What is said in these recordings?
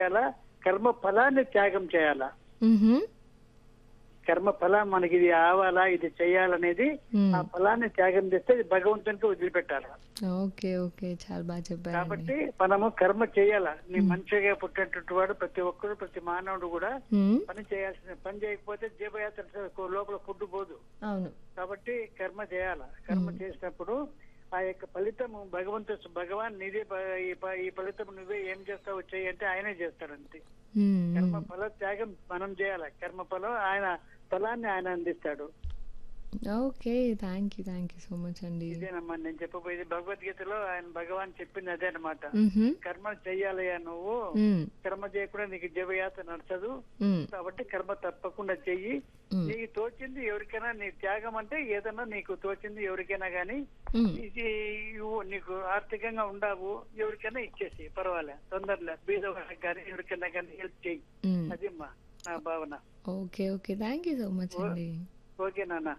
చేయాలా కర్మ ఫలాన్ని త్యాగం చేయాలా మ్హూ. కర్మ ఫలం మనకి ఇది ఆవాలా ఇది చేయాలనేది మ్మ్. ఆ ఫలాన్ని త్యాగం చేస్తే అది భగవంతునికి వదిలిపెట్టాలి ఓకే ఓకే చాలా బాగా చెప్పారండి కాబట్టి మనము కర్మ చేయాలా నీ మంచిగా పుట్టినటువంటి వాడు ప్రతి ఒక్కరు ప్రతి మానవుడు కూడా మ్మ్. పని చేయాల్సిన పని చేయకపోతే జీవయాత్ర లోపల ఫుడ్ పోదు అవును కాబట్టి కర్మ చేయాల కర్మ చేసినప్పుడు ఆ యొక్క ఫలితము భగవంతు భగవాన్ నీదే ప- ఈ ప- ఈ ఫలితం నువ్వే ఏం చేస్తావు చెయ్యి అంటే ఆయనే చేస్తాడు అంతే మ్మ్. కర్మ ఫల త్యాగం మనం చేయాలి కర్మ ఫలం ఆయన ఫలాన్ని ఆయన అందిస్తాడు okay thank you thank you so much అండి ఇదేనమ్మా నేను చెప్పబోయేది భగవద్గీతలో ఆయన భగవాన్ చెప్పింది అదే అనమాట మ్హూ. కర్మ చెయ్యాలయ్యా నువ్వు మ్మ్. కర్మ చేయకుండా నీకు జీవయాత్ర నడచదు మ్మ్. కాబట్టి కర్మ తప్పకుండా చెయ్యి మ్మ్. నీకు తోచింది ఎవరికైనా నీ త్యాగం అంటే ఏదన్నా నీకు తోచింది ఎవరికైనా గానీ మ్మ్. ఇది ఇవ్వు, నీకు ఆర్థికంగా ఉండవు ఎవరికైనా ఇచ్చేసి పర్వాలే తొందరలే బీద వాళ్ళకి కానీ ఎవరికైనా కానీ హెల్ప్ చేయి మ్మ్. అది అమ్మా నా భావన okay okay thank you so much అండి ఓకే నాన్న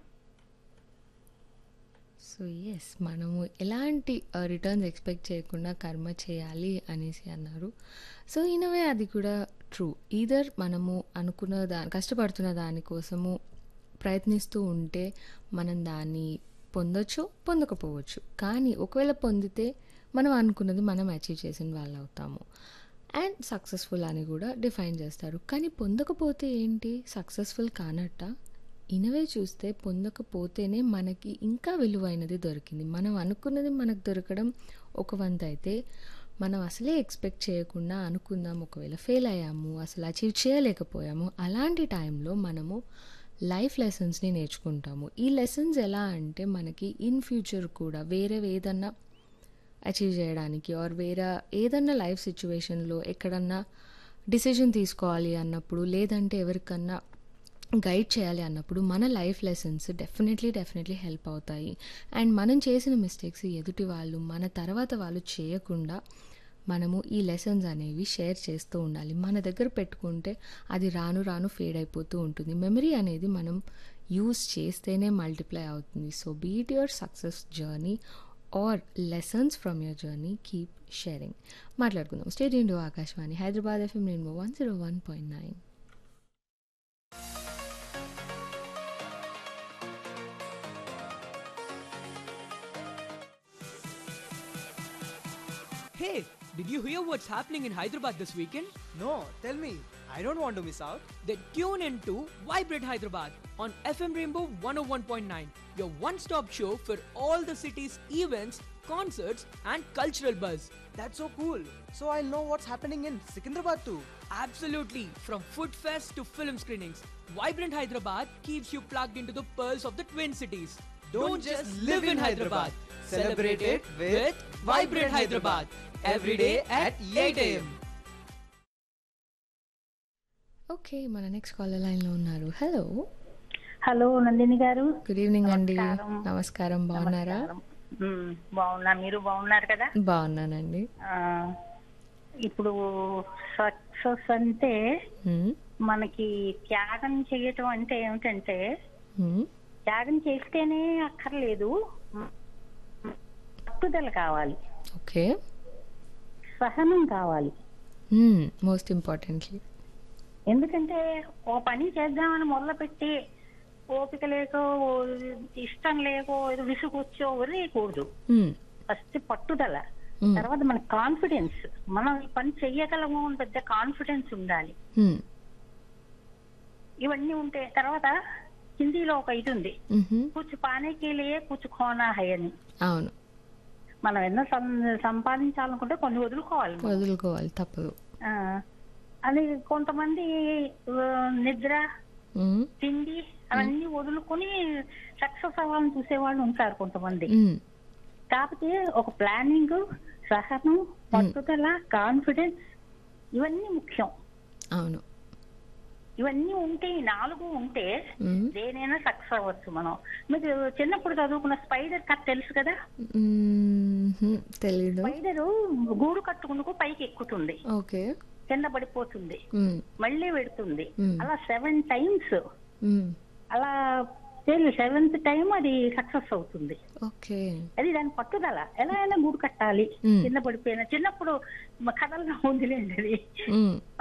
సో ఎస్ మనము ఎలాంటి రిటర్న్స్ ఎక్స్పెక్ట్ చేయకుండా కర్మ చేయాలి అనేసి అన్నారు సో ఇనవే అది కూడా ట్రూ ఈదర్ మనము అనుకున్న దా కష్టపడుతున్న దానికోసము ప్రయత్నిస్తూ ఉంటే మనం దాన్ని పొందొచ్చు పొందకపోవచ్చు కానీ ఒకవేళ పొందితే మనం అనుకున్నది మనం అచీవ్ చేసిన వాళ్ళు అవుతాము అండ్ సక్సెస్ఫుల్ అని కూడా డిఫైన్ చేస్తారు కానీ పొందకపోతే ఏంటి సక్సెస్ఫుల్ కానట్ట ఇనవే చూస్తే పొందకపోతేనే మనకి ఇంకా విలువైనది దొరికింది మనం అనుకున్నది మనకు దొరకడం ఒక వంత అయితే మనం అసలే ఎక్స్పెక్ట్ చేయకుండా అనుకుందాం ఒకవేళ ఫెయిల్ అయ్యాము అసలు అచీవ్ చేయలేకపోయాము అలాంటి టైంలో మనము లైఫ్ లెసన్స్ని నేర్చుకుంటాము ఈ లెసన్స్ ఎలా అంటే మనకి ఇన్ ఫ్యూచర్ కూడా వేరే ఏదన్నా అచీవ్ చేయడానికి ఆర్ వేరే ఏదన్నా లైఫ్ సిచ్యువేషన్లో ఎక్కడన్నా డిసిజన్ తీసుకోవాలి అన్నప్పుడు లేదంటే ఎవరికన్నా గైడ్ చేయాలి అన్నప్పుడు మన life lessons definitely definitely help అవుతాయి అండ్ మనం చేసిన మిస్టేక్స్ ఎదుటి వాళ్ళు మన తర్వాత వాళ్ళు చేయకుండా మనము ఈ లెసన్స్ అనేవి షేర్ చేస్తూ ఉండాలి మన దగ్గర పెట్టుకుంటే అది రాను రాను ఫేడ్ అయిపోతూ ఉంటుంది మెమరీ అనేది మనం యూస్ చేస్తేనే మల్టిప్లై అవుతుంది so beat your success journey are lessons from your journey keep sharing మాట్లాడుకుందాం stay tuned to Akashvani Hyderabad FM rainbow one zero one point nine Hey, did you hear what's happening in Hyderabad this weekend? No, tell me. I don't want to miss out. Then tune in to Vibrate Hyderabad on FM Rainbow 101.9, your one stop show for all the city's events, concerts, and cultural buzz. That's so cool. So I'll know what's happening in Secunderabad too. Absolutely, from food fest to film screenings, Vibrant Hyderabad keeps you plugged into the pearls of the Twin Cities. Don't just live in Hyderabad. Celebrate it with Vibrant Hyderabad. Every day at 8 a.m. Okay మన next caller లైన్లో ఉన్నారు hello hello Nandini గారు good evening అండి నమస్కారం. నమస్కారం బాగున్నారా మ్మ్, బాగున్నా మీరు బాగున్నారు కదా బాగున్నానండి ఆ, ఇప్పుడు సక్సెస్ అంటే హ్మ్, మనకి త్యాగం చేయటం అంటే ఏమిటంటే హ్మ్, త్యాగం చేస్తేనే అక్కర్లేదు పట్టుదల కావాలి ఓకే సహనం కావాలి మోస్ట్ ఇంపార్టెంట్లీ ఎందుకంటే ఓ పని చేద్దామని మొదలుపెట్టి ఓపిక లేకో ఓ ఇష్టం లేకో ఏదో విసుగొచ్చో వదిలేయకూడదు ఫస్ట్ పట్టుదల Hmm. తర్వాత మన కాన్ఫిడెన్స్ మనం ఈ పని చెయ్యగలము అని పెద్ద కాన్ఫిడెన్స్ ఉండాలి ఇవన్నీ ఉంటే తర్వాత హిందీలో ఒక ఇది ఉంది కూర్చు పానేకి లియే కూర్చు ఖోనా హై అని అవును మనం ఎన్నో సం- సంపాదించాలనుకుంటే కొన్ని వదులుకోవాలి మనం. వదులుకోవాలి తప్పదు ఆ, అది కొంతమంది ఆ, నిద్ర హ్మ్, తిండి అవన్నీ వదులుకొని సక్సెస్ అవ్వాలని చూసేవాళ్ళు ఉంటారు కొంతమంది హ్మ్, కాకపోతే ఒక ప్లానింగ్ సహనం పట్టుదల కాన్ఫిడెన్స్ ఇవన్నీ ముఖ్యం అవును ఇవన్నీ ఉంటే ఈ నాలుగు ఉంటే హ్మ్, దేనైనా సక్సెస్ అవ్వచ్చు మనం మీరు చిన్నప్పుడు చదువుకున్న స్పైడర్ కట్ తెలుసు కదా హ్మ్, హ్మ్, తెలీదు స్పైడర్ గూడు కట్టుకుందుకు పైకి ఎక్కుతుంది ఓకే కింద పడిపోతుంది హ్మ్, మళ్ళీ పెడుతుంది Hmm. అలా సెవెన్ టైమ్స్ హ్మ్, అలా సెవెంత్ టైం అది సక్సెస్ అవుతుంది ఓకే అది దాని పట్టుదల ఎలా అయినా గూడు కట్టాలి మ్మ్. కింద పడిపోయిన చిన్నప్పుడు మ- కథల్లో ఉందిలేండి అది మ్మ్.